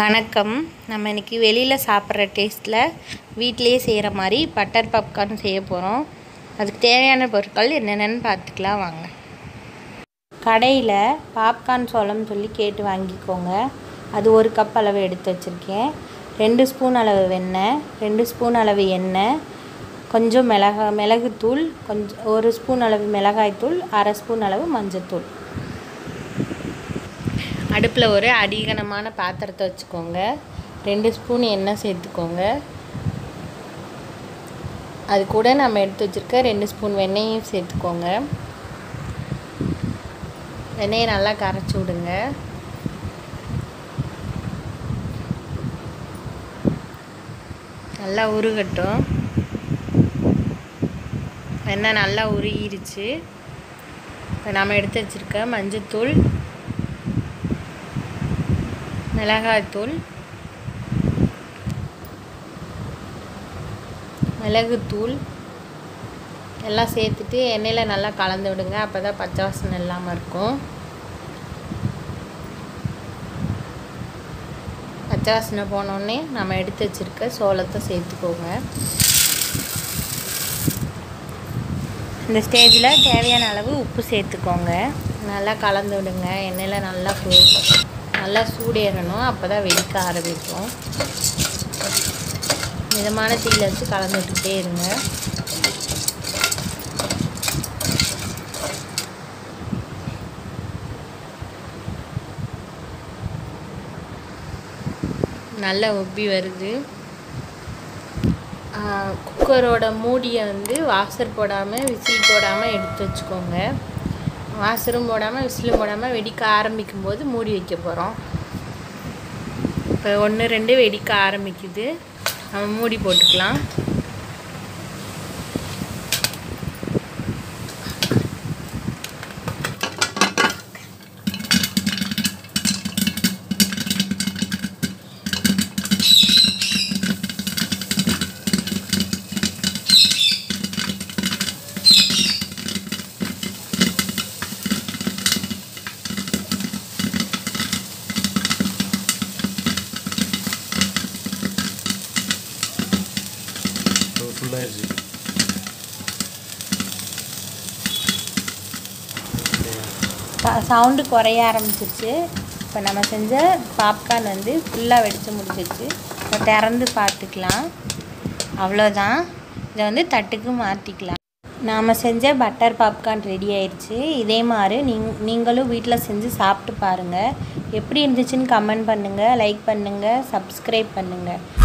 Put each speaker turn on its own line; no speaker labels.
வணக்கம் நம்ம இன்றைக்கி வெளியில் சாப்பிட்ற டேஸ்ட்டில் வீட்டிலேயே செய்கிற மாதிரி பட்டர் பாப்கார்ன் செய்ய போகிறோம் அதுக்கு தேவையான பொருட்கள் என்னென்னு பார்த்துக்கலாம் வாங்க கடையில் பாப்கார்ன் சோளம்னு சொல்லி கேட்டு வாங்கிக்கோங்க அது ஒரு கப் அளவு எடுத்து வச்சுருக்கேன் ரெண்டு ஸ்பூன் அளவு வெண்ணெய் ரெண்டு ஸ்பூன் அளவு எண்ணெய் கொஞ்சம் மிளகா மிளகுத்தூள் கொஞ்சம் ஒரு ஸ்பூன் அளவு மிளகாய்த்தூள் அரை ஸ்பூன் அளவு மஞ்சத்தூள் அடுப்பில் ஒரு அடிகனமான பாத்திரத்தை வச்சுக்கோங்க ரெண்டு ஸ்பூன் எண்ணெய் சேர்த்துக்கோங்க அது கூட நம்ம எடுத்து வச்சுருக்க ரெண்டு ஸ்பூன் வெண்ணெயும் சேர்த்துக்கோங்க வெண்ணெயை நல்லா கரைச்சி விடுங்க நல்லா உருகட்டும் வெண்ணெய் நல்லா உருகிருச்சு இப்போ நம்ம எடுத்து வச்சுருக்க மஞ்சத்தூள் மிளகாய்த்தூள் மிளகுத்தூள் எல்லாம் சேர்த்துட்டு எண்ணெயில் நல்லா கலந்து விடுங்க அப்போ தான் பச்சை வாசனை இல்லாமல் இருக்கும் பச்சை வாசனை போனோடனே நம்ம எடுத்து வச்சுருக்க சோளத்தை சேர்த்துக்கோங்க இந்த ஸ்டேஜில் தேவையான அளவு உப்பு சேர்த்துக்கோங்க நல்லா கலந்து விடுங்க எண்ணெயில் நல்லா நல்லா சூடேறணும் அப்போ தான் வெடிக்க ஆரம்பிக்கும் மிதமான தீயில் வச்சு கலந்து விட்டுக்கிட்டே இருங்க நல்லா உப்பி வருது குக்கரோட மூடியை வந்து வாசர் போடாமல் விசில் போடாமல் எடுத்து வச்சுக்கோங்க வாசரும் போடாமல் விசிலும் போடாமல் வெடிக்க ஆரம்பிக்கும் போது மூடி வைக்க போகிறோம் இப்போ ஒன்று ரெண்டு வெடிக்க ஆரம்பிக்குது நம்ம மூடி போட்டுக்கலாம்
ஃபுல்லாகிடுச்சு
சவுண்டு குறைய ஆரம்பிச்சிருச்சு இப்போ நம்ம செஞ்ச பாப்கார்ன் வந்து ஃபுல்லாக வெடித்து முடிச்சிருச்சு இப்போ திறந்து பார்த்துக்கலாம் அவ்வளோதான் இதை வந்து தட்டுக்கு மாற்றிக்கலாம் நாம் செஞ்ச பட்டர் பாப்கார்ன் ரெடி ஆயிடுச்சு இதே மாதிரி நீங் நீங்களும் வீட்டில் செஞ்சு சாப்பிட்டு பாருங்கள் எப்படி இருந்துச்சுன்னு கமெண்ட் பண்ணுங்கள் லைக் பண்ணுங்கள் சப்ஸ்கிரைப் பண்ணுங்கள்